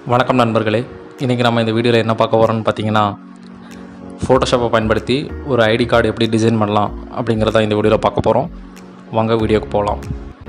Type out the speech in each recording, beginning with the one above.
வணக்கம் நண்பர்களே இன்றைக்கி நம்ம இந்த வீடியோவில் என்ன பார்க்க போகிறோம்னு பார்த்தீங்கன்னா ஃபோட்டோஷாப்பை பயன்படுத்தி ஒரு ஐடி கார்டு எப்படி டிசைன் பண்ணலாம் அப்படிங்கிறத இந்த வீடியோவில் பார்க்க போகிறோம் வாங்க வீடியோக்கு போகலாம்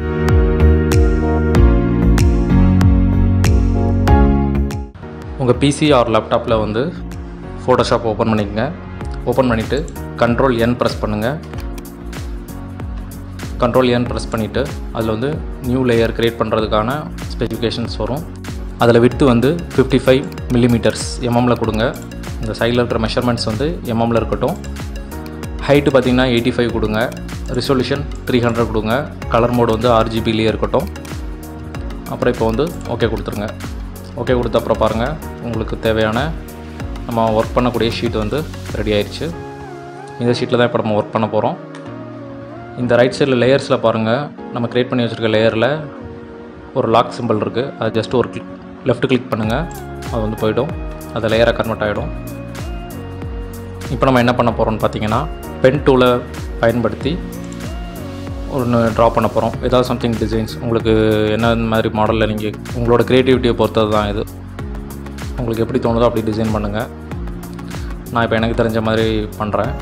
உங்கள் பிசி ஆர் லேப்டாப்பில் வந்து ஃபோட்டோஷாப் ஓப்பன் பண்ணிக்கங்க ஓப்பன் பண்ணிவிட்டு கண்ட்ரோல் என் ப்ரெஸ் பண்ணுங்கள் கண்ட்ரோல் என் ப்ரெஸ் பண்ணிவிட்டு அதில் வந்து நியூ லேயர் க்ரியேட் பண்ணுறதுக்கான ஸ்பெசிஃபிகேஷன்ஸ் வரும் அதில் விட்டு வந்து ஃபிஃப்டி ஃபைவ் மில்லிமீட்டர்ஸ் எம்எம்மில் கொடுங்க இந்த சைடில் இருக்கிற மெஷர்மெண்ட்ஸ் வந்து எம்எம்மில் இருக்கட்டும் ஹைட்டு பார்த்தீங்கன்னா எயிட்டி ஃபைவ் கொடுங்க ரிசொல்யூஷன் த்ரீ ஹண்ட்ரட் கொடுங்க கலர் மோடு வந்து ஆர்ஜிபிலேயே இருக்கட்டும் அப்புறம் இப்போ வந்து ஓகே கொடுத்துருங்க ஓகே கொடுத்த அப்புறம் பாருங்கள் உங்களுக்கு தேவையான நம்ம ஒர்க் பண்ணக்கூடிய ஷீட் வந்து ரெடி ஆயிடுச்சு இந்த ஷீட்டில் தான் இப்போ நம்ம ஒர்க் பண்ண போகிறோம் இந்த ரைட் சைடில் லேயர்ஸில் பாருங்கள் நம்ம க்ரியேட் பண்ணி வச்சுருக்க லேயரில் ஒரு லாக் சிம்பிள் இருக்குது அது ஜஸ்ட் ஒரு கிளிக் லெஃப்ட் கிளிக் பண்ணுங்கள் அது வந்து போயிடும் அது லேயராக கன்வெர்ட் ஆகிடும் இப்போ நம்ம என்ன பண்ண போகிறோம்னு பார்த்தீங்கன்னா பென் டூலை பயன்படுத்தி ஒன்று ட்ரா பண்ண போகிறோம் ஏதாவது சம்திங் டிசைன்ஸ் உங்களுக்கு என்ன மாதிரி மாடலில் நீங்கள் உங்களோட க்ரியேட்டிவிட்டியை பொறுத்தது தான் இது உங்களுக்கு எப்படி தோணுதோ அப்படி டிசைன் பண்ணுங்கள் நான் இப்போ எனக்கு தெரிஞ்ச மாதிரி பண்ணுறேன்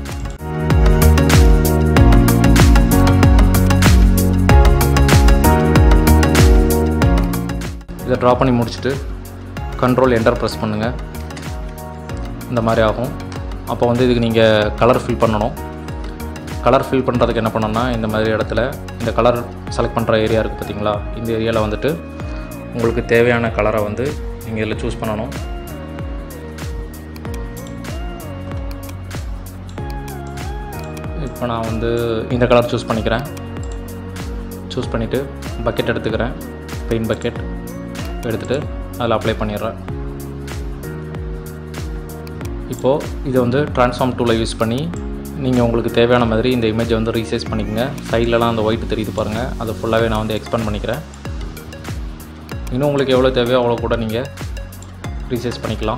இதை ட்ரா பண்ணி முடிச்சுட்டு கண்ட்ரோல் என்டர் ப்ரெஸ் பண்ணுங்கள் இந்த மாதிரி ஆகும் அப்போ வந்து இதுக்கு நீங்கள் கலர் ஃபில் பண்ணணும் கலர் ஃபில் பண்ணுறதுக்கு என்ன பண்ணணும்னா இந்த மாதிரி இடத்துல இந்த கலர் செலக்ட் பண்ணுற ஏரியா இருக்குது பார்த்தீங்களா இந்த ஏரியாவில் வந்துட்டு உங்களுக்கு தேவையான கலரை வந்து நீங்கள் இதில் சூஸ் பண்ணணும் இப்போ நான் வந்து இந்த கலர் சூஸ் பண்ணிக்கிறேன் சூஸ் பண்ணிவிட்டு பக்கெட் எடுத்துக்கிறேன் பெயிண்ட் பக்கெட் எடுத்துகிட்டு அதில் அப்ளை பண்ணிடுறேன் இப்போது இதை வந்து ட்ரான்ஸ்ஃபார்ம் டூலை யூஸ் பண்ணி நீங்கள் உங்களுக்கு தேவையான மாதிரி இந்த இமேஜை வந்து ரீசைஸ் பண்ணிக்கோங்க சைட்லலாம் அந்த ஒயிட் தெரியுது பாருங்கள் அதை ஃபுல்லாகவே நான் வந்து எக்ஸ்பேண்ட் பண்ணிக்கிறேன் இன்னும் உங்களுக்கு எவ்வளோ தேவையோ அவ்வளோ கூட நீங்கள் ரீசைஸ் பண்ணிக்கலாம்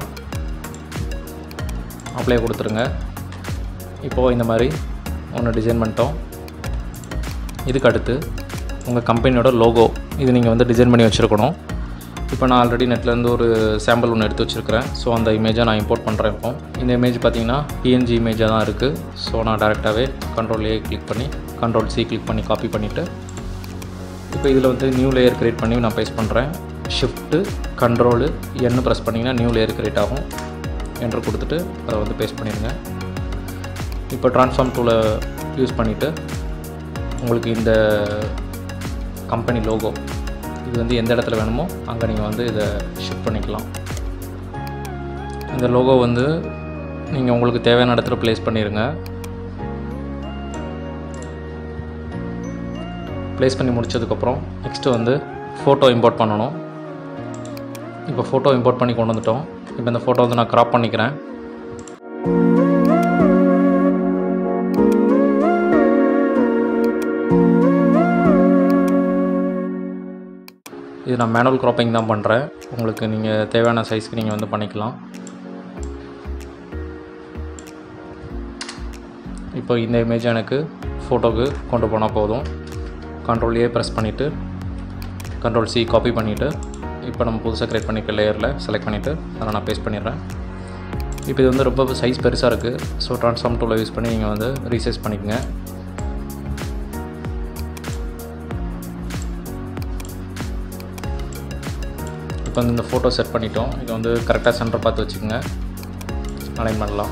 அப்ளை கொடுத்துருங்க இப்போது இந்த மாதிரி ஒன்று டிசைன் பண்ணிட்டோம் இதுக்கு அடுத்து உங்கள் கம்பெனியோட லோகோ இது நீங்கள் வந்து டிசைன் பண்ணி வச்சுருக்கணும் இப்போ நான் ஆல்ரெடி நெட்லேருந்து ஒரு சாம்பிள் ஒன்று எடுத்து வச்சுருக்கிறேன் ஸோ அந்த இமேஜை நான் இம்போர்ட் பண்ணுறேன் இப்போ இந்த இமேஜ் பார்த்தீங்கன்னா பிஎன்ஜி இமேஜாக தான் இருக்குது ஸோ நான் டேரெக்டாகவே கண்ட்ரோல் ஏ கிளிக் பண்ணி கண்ட்ரோல் சி கிளிக் பண்ணி காப்பி பண்ணிவிட்டு இப்போ இதில் வந்து நியூ லேயர் க்ரியேட் பண்ணி நான் பேஸ்ட் பண்ணுறேன் ஷிஃப்ட்டு கண்ட்ரோலு என்ன ப்ரெஸ் பண்ணிங்கன்னா நியூ லேயர் க்ரியேட் ஆகும் என்ட்ரு கொடுத்துட்டு அதை வந்து பேஸ்ட் பண்ணிடுங்க இப்போ ட்ரான்ஸ்ஃபார்ம் டூலை யூஸ் பண்ணிவிட்டு உங்களுக்கு இந்த கம்பெனி லோகோ இது வந்து எந்த இடத்துல வேணுமோ அங்கே நீங்கள் வந்து இதை ஷிஃப்ட் பண்ணிக்கலாம் இந்த லோகோ வந்து நீங்கள் உங்களுக்கு தேவையான இடத்துல ப்ளேஸ் பண்ணிடுங்க ப்ளேஸ் பண்ணி முடிச்சதுக்கப்புறம் நெக்ஸ்ட்டு வந்து ஃபோட்டோ இம்போர்ட் பண்ணணும் இப்போ ஃபோட்டோ இம்போர்ட் பண்ணி கொண்டு வந்துட்டோம் இப்போ இந்த ஃபோட்டோ வந்து நான் க்ராப் பண்ணிக்கிறேன் இது நான் மேனுவல் க்ராப்பிங் தான் பண்ணுறேன் உங்களுக்கு நீங்கள் தேவையான சைஸ்க்கு நீங்கள் வந்து பண்ணிக்கலாம் இப்போ இந்த இமேஜ் எனக்கு ஃபோட்டோக்கு கொண்டு போனால் போதும் கண்ட்ரோல் ஏ ப்ரெஸ் பண்ணிவிட்டு கண்ட்ரோல் சி காப்பி பண்ணிவிட்டு இப்போ நம்ம புதுசாக க்ரியேட் பண்ணிக்க லேயரில் செலக்ட் பண்ணிவிட்டு அதை நான் பேஸ்ட் பண்ணிடுறேன் இப்போ இது வந்து ரொம்ப சைஸ் பெருசாக இருக்குது ஸோ ட்ரான்ஸ்ஃபார்ம் டூலை யூஸ் பண்ணி நீங்கள் வந்து ரீசைஸ் பண்ணிக்கோங்க இப்போ வந்து இந்த ஃபோட்டோ செட் பண்ணிட்டோம் இது வந்து கரெக்டாக சென்டர் பார்த்து வச்சுக்கோங்க அலைன் பண்ணலாம்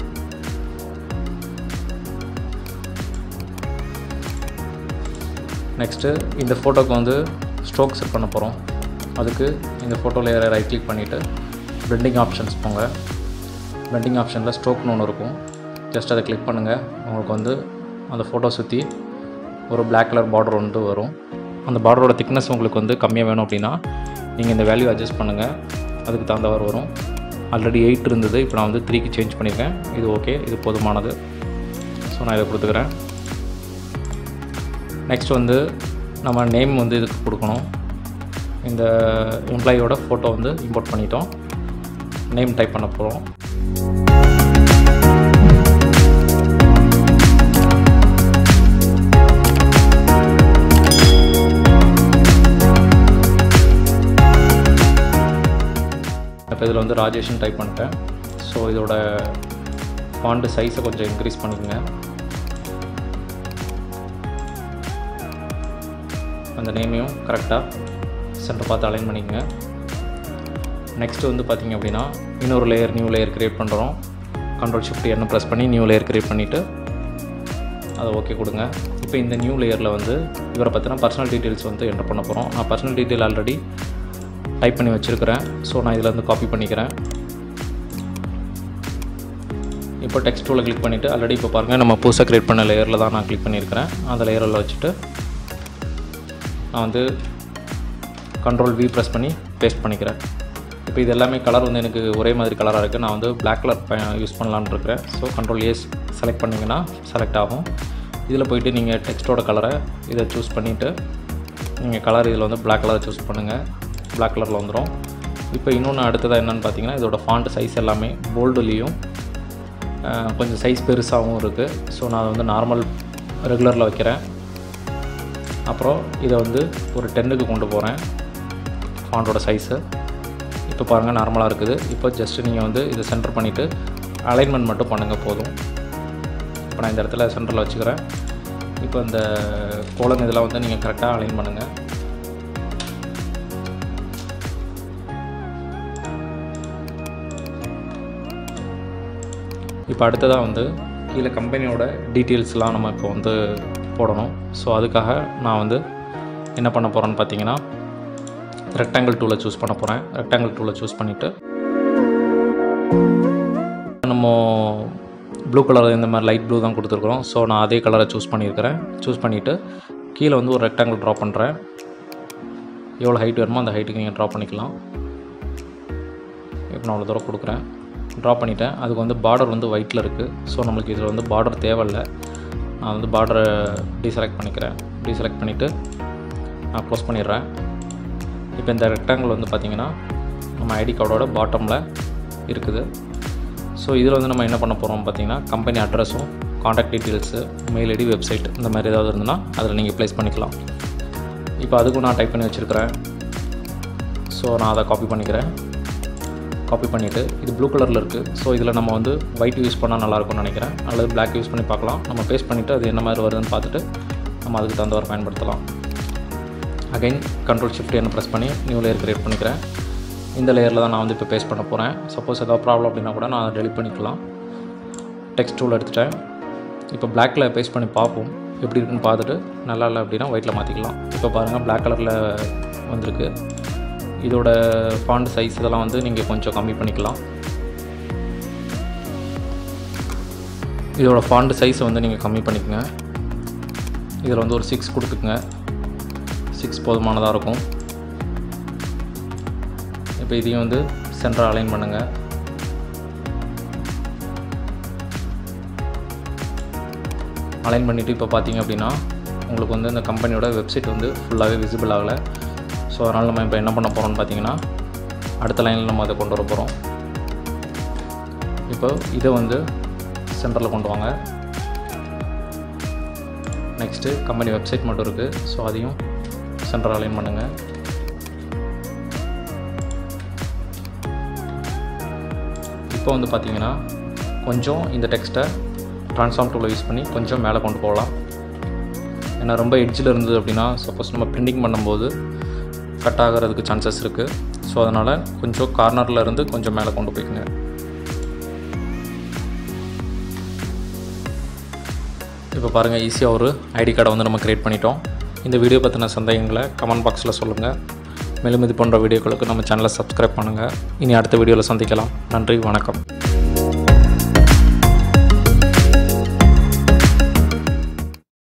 நெக்ஸ்ட்டு இந்த ஃபோட்டோக்கு வந்து ஸ்ட்ரோக் செட் பண்ண போகிறோம் அதுக்கு இந்த ஃபோட்டோ லேயரை ரைட் கிளிக் பண்ணிவிட்டு பெண்டிங் ஆப்ஷன்ஸ் போங்க பெண்டிங் ஆப்ஷனில் ஸ்ட்ரோக்னு ஒன்று இருக்கும் ஜஸ்ட் அதை கிளிக் பண்ணுங்கள் உங்களுக்கு வந்து அந்த ஃபோட்டோ சுற்றி ஒரு பிளாக் கலர் பார்டர் வந்துட்டு வரும் அந்த பார்டரோட திக்னஸ் உங்களுக்கு வந்து கம்மியாக வேணும் அப்படின்னா நீங்கள் இந்த வேல்யூ அட்ஜஸ்ட் பண்ணுங்கள் அதுக்கு தகுந்தவாறு வரும் ஆல்ரெடி எயிட் இருந்தது இப்போ நான் வந்து த்ரீக்கு சேஞ்ச் பண்ணியிருக்கேன் இது ஓகே இது போதுமானது ஸோ நான் இதை கொடுத்துக்கிறேன் நெக்ஸ்ட் வந்து நம்ம நேம் வந்து இதுக்கு கொடுக்கணும் இந்த எம்ப்ளாயியோட ஃபோட்டோ வந்து இம்போர்ட் பண்ணிட்டோம் நேம் டைப் பண்ண போகிறோம் இப்போ இதில் வந்து ராஜேஷன் டைப் பண்ணிட்டேன் ஸோ இதோட ஃபாண்ட் சைஸை கொஞ்சம் இன்க்ரீஸ் பண்ணிக்கோங்க அந்த நேமையும் கரெக்டாக சென்டர் பார்த்து அலைன் பண்ணிக்கோங்க நெக்ஸ்ட்டு வந்து பார்த்திங்க அப்படின்னா இன்னொரு லேயர் நியூ லேயர் க்ரியேட் பண்ணுறோம் கண்ட்ரோல் ஷிஃப்ட் என்ன ப்ரெஸ் பண்ணி நியூ லேயர் க்ரியேட் பண்ணிவிட்டு அதை ஓகே கொடுங்க இப்போ இந்த நியூ லேயரில் வந்து இவரை பற்றின பர்சனல் டீட்டெயில்ஸ் வந்து என்டர் பண்ண போகிறோம் நான் பர்சனல் டீட்டெயில் ஆல்ரெடி டைப் பண்ணி வச்சுருக்கிறேன் ஸோ நான் இதில் வந்து காப்பி பண்ணிக்கிறேன் இப்போ டெக்ஸ்ட் டூவில் கிளிக் பண்ணிவிட்டு ஆல்ரெடி இப்போ பாருங்கள் நம்ம புதுசாக க்ரியேட் பண்ண லேயரில் தான் நான் கிளிக் பண்ணியிருக்கிறேன் அந்த லேயரில் வச்சுட்டு நான் வந்து கண்ட்ரோல் வி ப்ரெஸ் பண்ணி பேஸ்ட் பண்ணிக்கிறேன் இப்போ இது எல்லாமே கலர் வந்து எனக்கு ஒரே மாதிரி கலராக இருக்குது நான் வந்து பிளாக் கலர் யூஸ் பண்ணலான்னு இருக்கிறேன் ஸோ கண்ட்ரோல் ஏஸ் செலக்ட் பண்ணிங்கன்னா செலக்ட் ஆகும் இதில் போயிட்டு நீங்கள் டெக்ஸ்ட்டோட கலரை இதை சூஸ் பண்ணிவிட்டு நீங்கள் கலர் இதில் வந்து பிளாக் கலரை சூஸ் பண்ணுங்கள் பிளாக் கலரில் வந்துடும் இப்போ இன்னொன்று அடுத்ததாக என்னென்னு பார்த்தீங்கன்னா இதோட ஃபாண்ட் சைஸ் எல்லாமே போல்டுலேயும் கொஞ்சம் சைஸ் பெருசாகவும் இருக்குது ஸோ நான் அதை வந்து நார்மல் ரெகுலரில் வைக்கிறேன் அப்புறம் இதை வந்து ஒரு டென்னுக்கு கொண்டு போகிறேன் ஃபாண்டோட சைஸு இப்போ பாருங்கள் நார்மலாக இருக்குது இப்போ ஜஸ்ட்டு நீங்கள் வந்து இதை சென்டர் பண்ணிவிட்டு அலைன்மெண்ட் மட்டும் பண்ணுங்கள் போதும் இப்போ நான் இந்த இடத்துல சென்டரில் வச்சுக்கிறேன் இப்போ இந்த கோலம் இதெல்லாம் வந்து நீங்கள் கரெக்டாக அலைன் பண்ணுங்கள் இப்போ அடுத்ததாக வந்து கீழே கம்பெனியோட டீட்டெயில்ஸ்லாம் நம்ம இப்போ வந்து போடணும் ஸோ அதுக்காக நான் வந்து என்ன பண்ண போகிறேன்னு பார்த்தீங்கன்னா ரெக்டாங்கிள் டூலை சூஸ் பண்ண போகிறேன் ரெக்டாங்கிள் டூலை சூஸ் பண்ணிவிட்டு நம்ம ப்ளூ கலர் இந்த மாதிரி லைட் ப்ளூ தான் கொடுத்துருக்குறோம் ஸோ நான் அதே கலரை சூஸ் பண்ணியிருக்கிறேன் சூஸ் பண்ணிவிட்டு கீழே வந்து ஒரு ரெக்டாங்கிள் ட்ரா பண்ணுறேன் எவ்வளோ ஹைட் வேணுமோ அந்த ஹைட்டுக்கு நீங்கள் ட்ரா பண்ணிக்கலாம் இப்போ நான் அவ்வளோ தூரம் கொடுக்குறேன் ட்ரா பண்ணிட்டேன் அதுக்கு வந்து பார்டர் வந்து ஒயிட்டில் இருக்குது ஸோ நம்மளுக்கு இதில் வந்து பார்டர் தேவையில்லை நான் வந்து பார்டரை டீசெலக்ட் பண்ணிக்கிறேன் டீசெலக்ட் பண்ணிவிட்டு நான் க்ளோஸ் பண்ணிடுறேன் இப்போ இந்த ரெக்டாங்கிள் வந்து பார்த்திங்கன்னா நம்ம ஐடி கார்டோட பாட்டமில் இருக்குது ஸோ இதில் வந்து நம்ம என்ன பண்ண போகிறோம் பார்த்தீங்கன்னா கம்பெனி அட்ரஸும் contact details mail ID website இந்த மாதிரி ஏதாவது இருந்ததுன்னா அதில் நீங்கள் ப்ளேஸ் பண்ணிக்கலாம் இப்போ அதுக்கும் நான் டைப் பண்ணி வச்சுருக்கிறேன் ஸோ நான் அதை காப்பி பண்ணிக்கிறேன் காப்பி பண்ணிவிட்டு இது ப்ளூ கலரில் இருக்குது ஸோ இதில் நம்ம வந்து ஒயிட் யூஸ் பண்ணால் நல்லாயிருக்கும்னு நினைக்கிறேன் அல்லது பிளாக் யூஸ் பண்ணி பார்க்கலாம் நம்ம பேஸ்ட் பண்ணிவிட்டு அது என்ன மாதிரி வருதுன்னு பார்த்துட்டு நம்ம அதுக்கு தகுந்தவாறு பயன்படுத்தலாம் again control shift N press பண்ணி நியூ லேயர் க்ரியேட் பண்ணிக்கிறேன் இந்த லேயரில் தான் நான் வந்து இப்போ பேஸ்ட் பண்ண போகிறேன் சப்போஸ் ஏதாவது ப்ராப்ளம் அப்படின்னா கூட நான் அதை டெலிட் பண்ணிக்கலாம் டெக்ஸ்ட் டூல் எடுத்துட்டேன் இப்போ பிளாக்கில் பேஸ்ட் பண்ணி பார்ப்போம் எப்படி இருக்குன்னு பார்த்துட்டு நல்லா இல்லை அப்படின்னா ஒயிட்டில் மாற்றிக்கலாம் இப்போ பாருங்கள் பிளாக் கலரில் வந்திருக்கு இதோட ஃபாண்ட் சைஸ் இதெல்லாம் வந்து நீங்கள் கொஞ்சம் கம்மி பண்ணிக்கலாம் இதோட ஃபாண்ட் சைஸை வந்து நீங்கள் கம்மி பண்ணிக்கங்க இதில் வந்து ஒரு சிக்ஸ் கொடுத்துக்குங்க சிக்ஸ் போதுமானதாக இருக்கும் இப்போ இதையும் வந்து சென்டராக அலைன் பண்ணுங்கள் அலைன் பண்ணிவிட்டு இப்போ பார்த்தீங்க அப்படின்னா உங்களுக்கு வந்து இந்த கம்பெனியோட வெப்சைட் வந்து ஃபுல்லாகவே விசிபிள் ஆகலை ஸோ அதனால் நம்ம இப்போ என்ன பண்ண போகிறோம்னு பார்த்தீங்கன்னா அடுத்த லைனில் நம்ம அதை கொண்டு வர போகிறோம் இப்போ இதை வந்து சென்டரில் கொண்டு வாங்க நெக்ஸ்ட்டு கம்பெனி வெப்சைட் மட்டும் இருக்குது ஸோ அதையும் சென்டர் அலைன் பண்ணுங்கள் இப்போ வந்து பார்த்தீங்கன்னா கொஞ்சம் இந்த டெக்ஸ்ட்டை ட்ரான்ஸ்ஃபார்ம் டூலை யூஸ் பண்ணி கொஞ்சம் மேலே கொண்டு போகலாம் ஏன்னா ரொம்ப எட்ஜில் இருந்தது அப்படின்னா சப்போஸ் நம்ம பிரிண்டிங் பண்ணும்போது கட் ஆகிறதுக்கு சான்சஸ் இருக்குது ஸோ அதனால் கொஞ்சம் கார்னரில் இருந்து கொஞ்சம் மேலே கொண்டு போய்க்குங்க இப்போ பாருங்கள் ஈஸியாக ஒரு ஐடி கார்டை வந்து நம்ம க்ரியேட் பண்ணிட்டோம் இந்த வீடியோ பற்றின சந்தேகங்களை கமெண்ட் பாக்ஸில் சொல்லுங்கள் மேலும் இது போன்ற வீடியோக்களுக்கு நம்ம சேனலை சப்ஸ்கிரைப் பண்ணுங்கள் இனி அடுத்த வீடியோவில் சந்திக்கலாம் நன்றி வணக்கம்